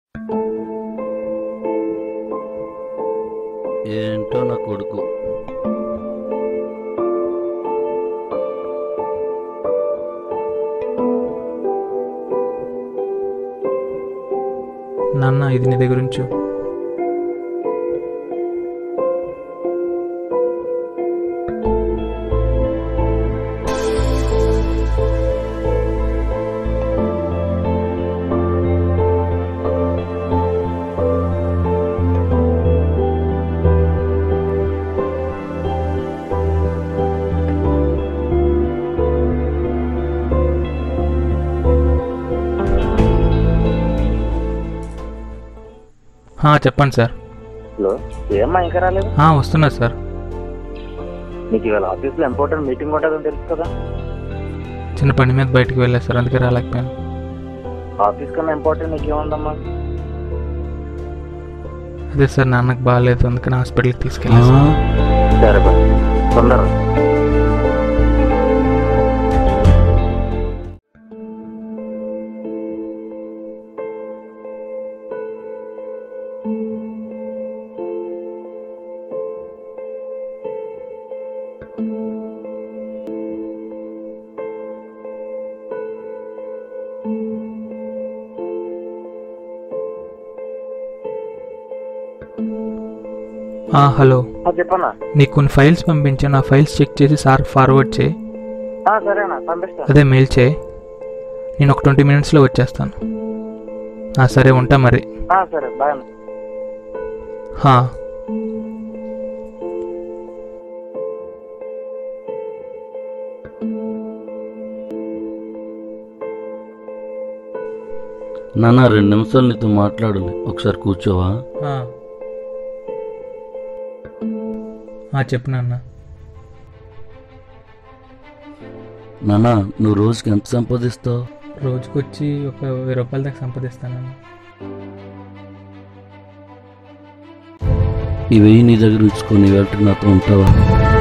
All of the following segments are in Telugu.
ఏంటో నా కొడుకు నాన్న ఇది నీ దగ్గర ఉంచు ఆ, చెప్పండి సార్ హలో ఏమ్మా ఇంకా రాలేదు ఆ, వస్తున్నా సార్ నీకు ఇవాళ ఆఫీస్లో ఇంపార్టెంట్ మీటింగ్ ఉంటుందని తెలుసు కదా చిన్న పని మీద బయటికి వెళ్ళా సార్ అందుకే రాలేకపోయాను ఆఫీస్ కన్నా ఇంపార్టెంట్ నీకు ఏముందమ్మా అదే సార్ నాన్నకు బాగాలేదు అందుకని హాస్పిటల్కి తీసుకెళ్ళా సార్ సరే బా తొందర ఆ, హలో ఆ, చెప్పన్నా నీకు కొన్ని ఫైల్స్ పంపించాను ఆ ఫైల్స్ చెక్ చేసి సార్ ఫార్వర్డ్ చేయి ఆ, సరేనా పంపిస్తా అదే మెయిల్ చేయి నేను ఒక ట్వంటీ మినిట్స్లో వచ్చేస్తాను ఆ, సరే ఉంటా మరి ఆ, సరే బాయ్ అన్న. హా. నాన్న రెండు నిమిషాలు నీతో మాట్లాడాలి ఒకసారి కూర్చోవా ఆ. ఆ, చెప్పు నాన్న నాన్న నువ్వు రోజుకి ఎంత సంపాదిస్తావు రోజుకొచ్చి ఒక వెయ్యి రూపాయల దాకా సంపాదిస్తానన్న ఈ వెయ్యి నీ దగ్గర ఉంచుకొని వెళ్ళటం నాతో ఉంటావా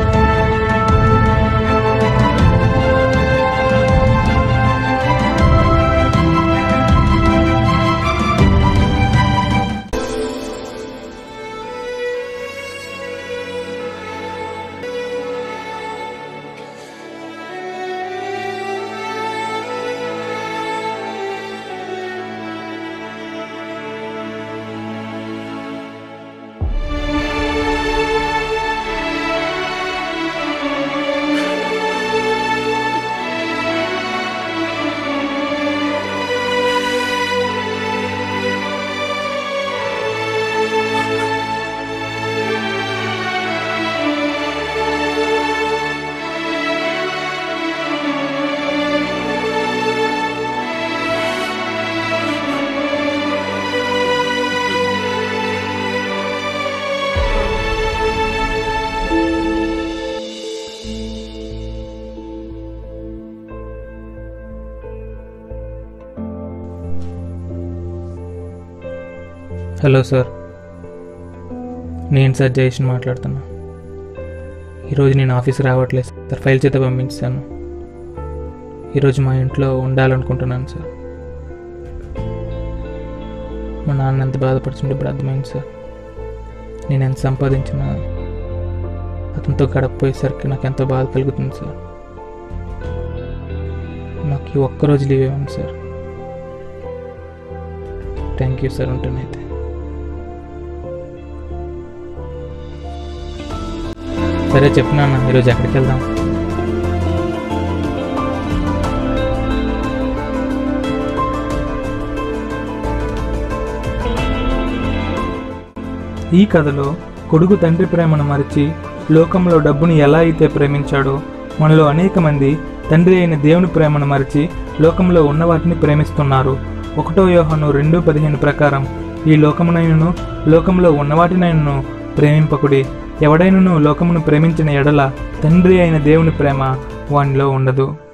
హలో సార్ నేను సార్ జయేష్ని మాట్లాడుతున్నా ఈరోజు నేను ఆఫీస్ రావట్లేదు సార్ ఫైల్ చేత పంపించాను ఈరోజు మా ఇంట్లో ఉండాలనుకుంటున్నాను సార్ మా నాన్న ఎంత బాధపడుతుంటే ఇప్పుడు అర్థమైంది సార్ నేను ఎంత సంపాదించినా అతనితో గడపపోయేసరికి నాకు ఎంతో బాధ కలుగుతుంది సార్ నాకు ఈ ఒక్కరోజు లీవ్ ఇవ్వండి సార్ థ్యాంక్ యూ సార్ ఉంటున్నైతే సరే చెప్పినా ఈరోజు ఎక్కడికి వెళ్దాం ఈ కథలో కొడుకు తండ్రి ప్రేమను మరిచి లోకంలో డబ్బును ఎలా అయితే ప్రేమించాడో మనలో అనేక మంది తండ్రి అయిన దేవుని ప్రేమను మరిచి లోకంలో ఉన్న వాటిని ప్రేమిస్తున్నారు ఒకటో యోహను రెండు పదిహేను ప్రకారం ఈ లోకమునైనను లోకంలో ఉన్నవాటినైనను ప్రేమింపకుడి ఎవడైనను లోకమును ప్రేమించిన ఎడల తండ్రి అయిన దేవుని ప్రేమ వానిలో ఉండదు